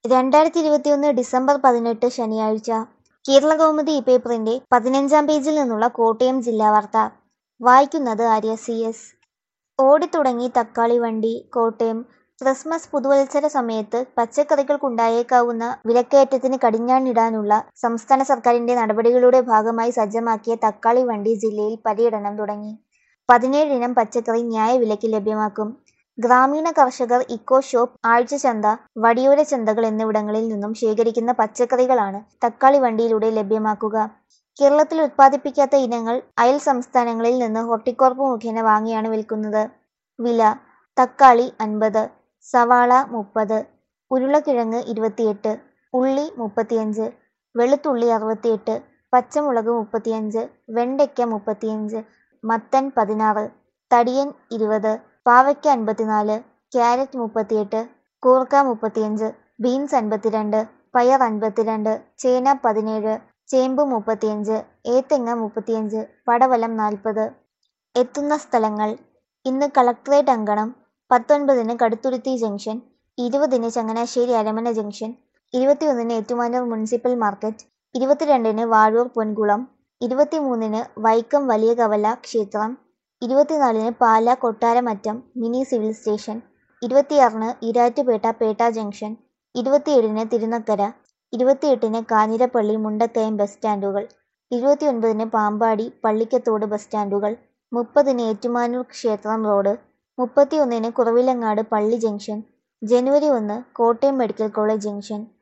രണ്ടായിരത്തി ഇരുപത്തിയൊന്ന് ഡിസംബർ പതിനെട്ട് ശനിയാഴ്ച കേരളകൗമുദി ഈ പേപ്പറിന്റെ പതിനഞ്ചാം പേജിൽ നിന്നുള്ള കോട്ടയം ജില്ലാ വാർത്ത വായിക്കുന്നത് ആര്യ സി എസ് ഓടിത്തുടങ്ങി തക്കാളി വണ്ടി കോട്ടയം ക്രിസ്മസ് പുതുവത്സര സമയത്ത് പച്ചക്കറികൾക്കുണ്ടായേക്കാവുന്ന വിലക്കയറ്റത്തിന് കടിഞ്ഞാണിടാനുള്ള സംസ്ഥാന സർക്കാരിന്റെ നടപടികളുടെ ഭാഗമായി സജ്ജമാക്കിയ തക്കാളി വണ്ടി ജില്ലയിൽ പര്യടനം തുടങ്ങി പതിനേഴ് ഇനം പച്ചക്കറി ന്യായവിലയ്ക്ക് ലഭ്യമാക്കും ഗ്രാമീണ കർഷകർ ഇക്കോ ഷോപ്പ് ആഴ്ചചന്ത വടിയോര ചന്തകൾ എന്നിവിടങ്ങളിൽ നിന്നും ശേഖരിക്കുന്ന പച്ചക്കറികളാണ് തക്കാളി വണ്ടിയിലൂടെ ലഭ്യമാക്കുക കേരളത്തിൽ ഉത്പാദിപ്പിക്കാത്ത ഇനങ്ങൾ അയൽ സംസ്ഥാനങ്ങളിൽ നിന്ന് ഹോർട്ടികോർപ്പ് മുഖേന വാങ്ങിയാണ് വിൽക്കുന്നത് വില തക്കാളി അൻപത് സവാള മുപ്പത് ഉരുളക്കിഴങ്ങ് ഇരുപത്തിയെട്ട് ഉള്ളി മുപ്പത്തിയഞ്ച് വെളുത്തുള്ളി അറുപത്തിയെട്ട് പച്ചമുളക് മുപ്പത്തിയഞ്ച് വെണ്ടയ്ക്ക മുപ്പത്തിയഞ്ച് മത്തൻ പതിനാറ് തടിയൻ ഇരുപത് പാവയ്ക്ക അൻപത്തിനാല് ക്യാരറ്റ് മുപ്പത്തിയെട്ട് കൂർക്ക മുപ്പത്തിയഞ്ച് ബീൻസ് അൻപത്തിരണ്ട് പയർ അൻപത്തിരണ്ട് ചേന പതിനേഴ് ചേമ്പ് മുപ്പത്തിയഞ്ച് ഏത്തങ്ങ മുപ്പത്തിയഞ്ച് പടവലം നാൽപ്പത് എത്തുന്ന സ്ഥലങ്ങൾ ഇന്ന് കളക്ടറേറ്റ് അങ്കണം പത്തൊൻപതിന് കടുത്തുരുത്തി ജംഗ്ഷൻ ഇരുപതിന് ചങ്ങനാശ്ശേരി അരമന ജംഗ്ഷൻ ഇരുപത്തിയൊന്നിന് ഏറ്റുമാനൂർ മുനിസിപ്പൽ മാർക്കറ്റ് ഇരുപത്തിരണ്ടിന് വാഴൂർ പൊൻകുളം ഇരുപത്തിമൂന്നിന് വൈക്കം വലിയ കവല ക്ഷേത്രം ഇരുപത്തിനാലിന് Pala Kottaramattam mini civil station ഇരുപത്തിയാറിന് ഇരാറ്റുപേട്ട പേട്ട ജംഗ്ഷൻ ഇരുപത്തിയേഴിന് തിരുനക്കര ഇരുപത്തിയെട്ടിന് കാഞ്ഞിരപ്പള്ളി മുണ്ടക്കയം ബസ് സ്റ്റാൻഡുകൾ ഇരുപത്തിയൊൻപതിന് പാമ്പാടി പള്ളിക്കത്തോട് ബസ് സ്റ്റാൻഡുകൾ മുപ്പതിന് ഏറ്റുമാനൂർ ക്ഷേത്രം റോഡ് മുപ്പത്തിയൊന്നിന് കുറവിലങ്ങാട് പള്ളി ജംഗ്ഷൻ ജനുവരി ഒന്ന് കോട്ടയം മെഡിക്കൽ കോളേജ് ജംഗ്ഷൻ